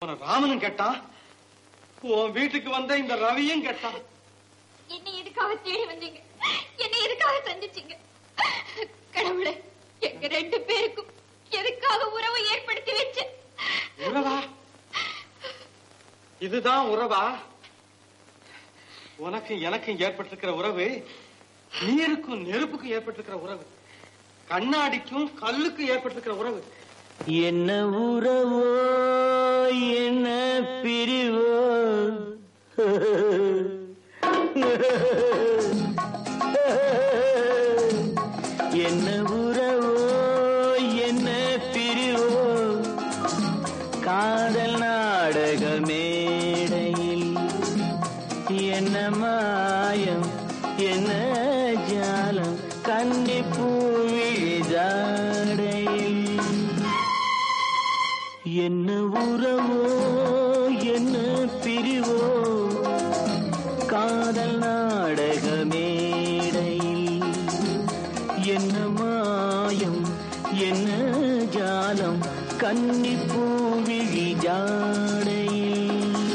உன ராமனும் கேட்டான் உன் வீட்டுக்கு வந்த இந்த ரவியும் கேட்டான் என்னை எதுக்காக தேடி வந்தீங்க என்னை எதுக்காக சந்திச்சீங்க கடவுளே எங்க ரெண்டு பேருக்கும் எதுக்காக உறவு ஏற்படுத்தி வச்ச உறவா இதுதான் உறவா உனக்கும் எனக்கும் ஏற்பட்டிருக்கிற உறவு நீருக்கும் நெருப்புக்கும் ஏற்பட்டிருக்கிற உறவு கண்ணாடிக்கும் கல்லுக்கும் ஏற்பட்டிருக்கிற உறவு என்ன உறவோ என்ன பிரிவோ என்ன உறவோ என்ன பிரிவோ காதல் நாடக மேடையில் என்ன மாயம் என்ன ஜாலம் கண்டி பூவிழி ஜாடையில் என்ன உறவோ என்ன பிரிவோ காதல் நாடக மேடையில் என்ன மாயம் என்ன ஜாலம் கன்னி பூவிழி ஜாடையில்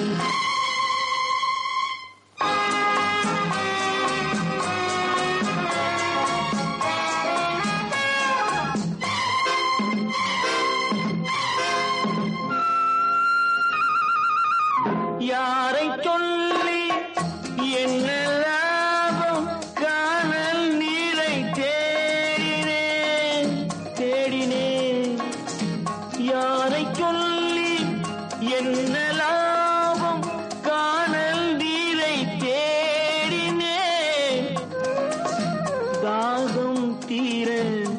யாரை சொல்லி என்ன லாபம் காணல் நீரை தேடினேன் தேடினேன் யாரை சொல்லி என்ன லாபம் காணல் நீரை தேடினேன் தாகம் தீர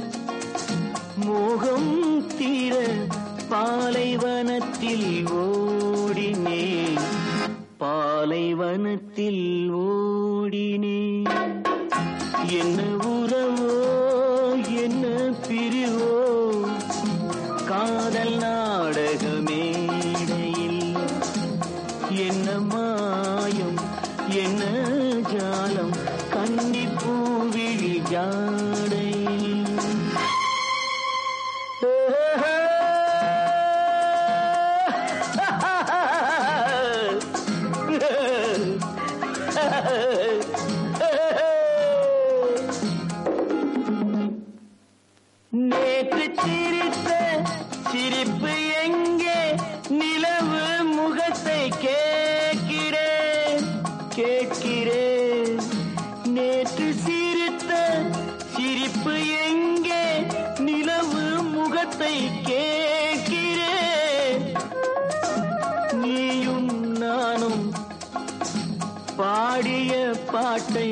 மோகம் தீர பாலைவனத்தில் ஓடினேன் பாலைவனத்தில் ஓடினேன் என்ன உறவோ என்ன பிரிவோ காதல் நாடக மேடையில் என்ன மாயம் என்ன ஜாலம் கன்னி பூவிழி ஜாடையில் நேற்று சிரித்த சிரிப்பு எங்கே நிலவு முகத்தை கேட்கிறேன் கேட்கிறேன் நேற்று சிரித்த சிரிப்பு எங்கே நிலவு முகத்தை கேட்கிறேன் நீயும் நானும் பாடிய பாட்டை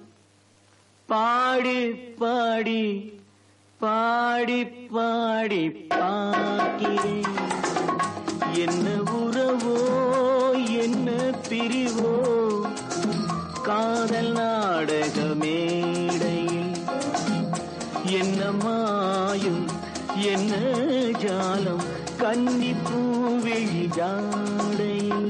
பாடி பாடி பாடி பாடி பார்க்கிறேன் என்ன உறவோ என்ன பிரிவோ காதல் நாடக மேடையில் என்ன மாயும் என்ன ஜாலம் கன்னி பூவிழி ஜாடையில்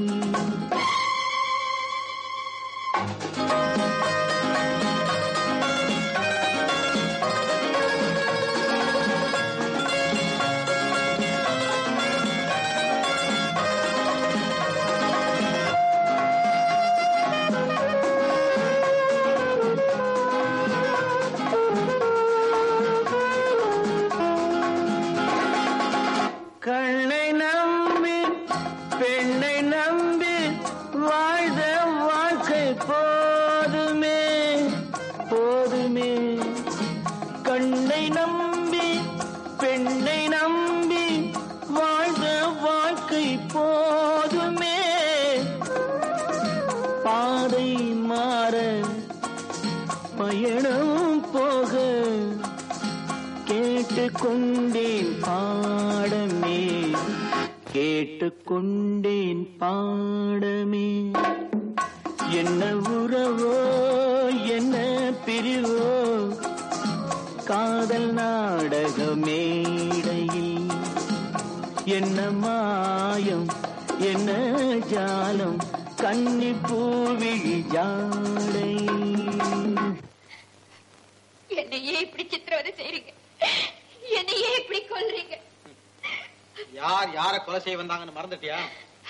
கண்ணை நம்பி பெண்ணை நம்பி வாழ்ந்த வாழ்க்கை போதுமே போதுமே கண்ணை நம்பி பெண்ணை நம்பி வாழ்ந்த வாழ்க்கை போதுமே பாதை மாற பயணம் போக கேட்டுக்கொண்டேன் பாடமே கேட்டுக்கொண்டேன் பாடமே என்ன உறவோ என்ன பிரிவோ காதல் நாடக மேடையில் என்ன மாயம் என்ன ஜாலம் கன்னி பூவிழி ஜாடையில் என்னையே இப்படி சித்திரவதை செய்றீங்க என்னையே இப்படி கொல்றீங்க யார் யார கொலை செய்ய வந்தாங்கன்னு மறந்துட்டியா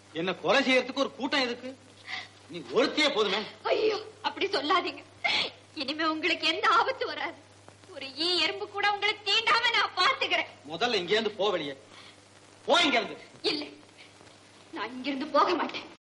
என்ன கொலை செய்யறதுக்கு ஒரு கூட்டம் எதுக்கு நீ ஒருத்தியே போதுமே ஐயோ அப்படி சொல்லாதீங்க இனிமே உங்களுக்கு எந்த ஆபத்து வராது ஒரு ஈ எறும்பு கூட உங்களை தீண்டாம நான் பாத்துக்கிறேன் முதல்ல இங்க இருந்து போ வெளியே போ இங்க இருந்து இல்லை நான் இங்கிருந்து போக மாட்டேன்